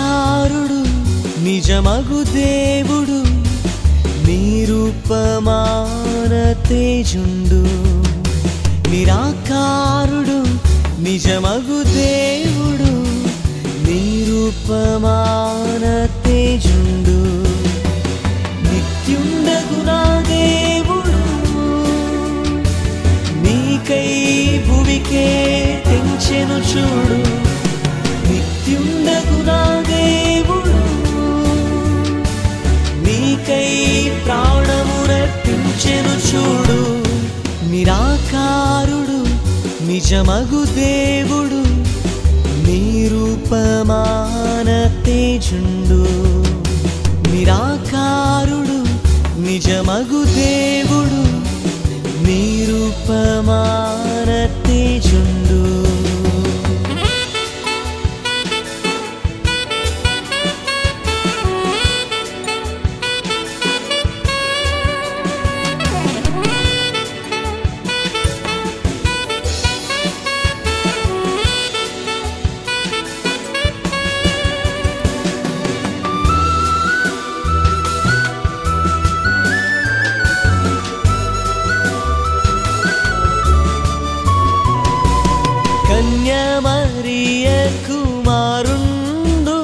నిరాకారుడు నిజమగు దేవుడు నిరూపమాన తేజుండు నిరాకారుడు నిజమగు దేవుడు నిరూపమాన తేజుండు నిత్యుండగు నా దేవుడు నీకై భువికే తెంచెను చూడు నిత్యుండగు నా దేవుడు నీకై ప్రాణమునర్పించెను చూడు నిరాకారుడు నిజమగు దేవుడు నిరూపమాన తేజుండు నిరాకారుడు నిజమగు దేవుడు నిరూపమాన తేజుండు కన్యమరియ కుమారుండు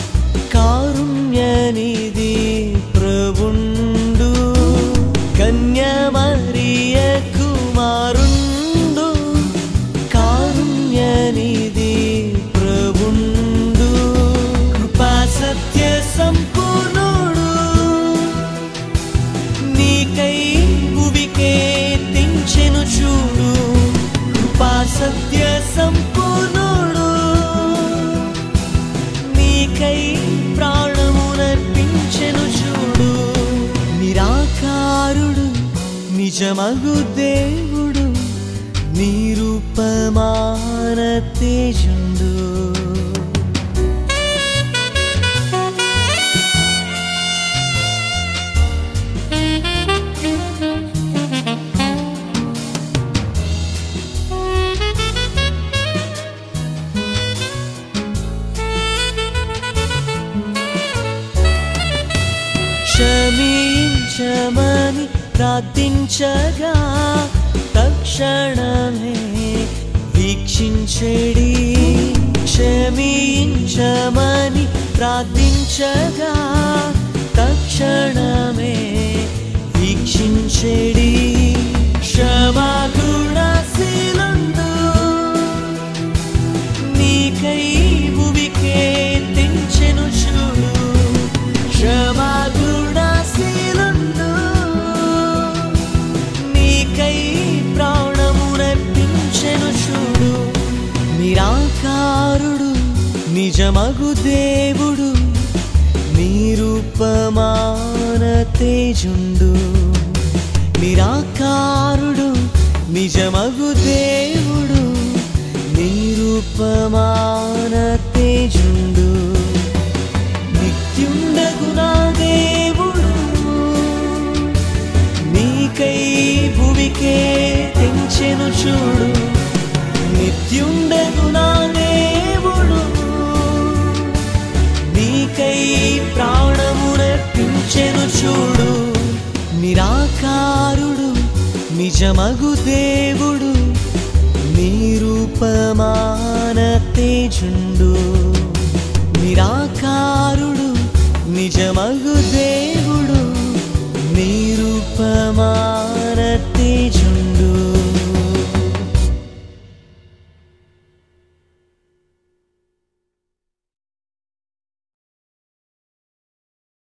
కారుణ్యనిధి ప్రభుండు కన్యమరియ కుమారుండు కారుణ్యనిధి ప్రభుండు కృపా సత్య సంపూర్ణుడు నీకై భువికే తెంచెను చూడు కృపా సత్య సంపూర్ణుడు నీకై ప్రాణమునర్పించెను చూడు నిరాకారుడు నిజమగు దేవుడు నిరూపమాన తేజుండు క్షమించమని ప్రార్థించగా తక్షణమే వీక్షించడి క్షమించమని ప్రార్థించగా తక్షణమే వీక్షించడి క్షమాగుణశీలందు నీకై భువికే తెంచెను చూడు క్షమాగుణశీలందు నీకై ప్రాణమునర్పించెను చూడు నిరాకారుడు నిజమగు దేవుడు నిరూపమాన తేజుండు నిరాకారుడు నిజమగు దేవుడు నిరూపమాన తేజుండు నిత్యుండగు నా దేవుడు నీకై భువికే తెంచెను చూడు నిత్యుండగు నా దేవుడు నీకై ప్రాణమునర్పించెను చూడు నిరాకారుడు నిజమగు దేవుడు నిరూపమాన తేజుండు నిరాకారుడు నిజమగు దేవుడు నిరూపమా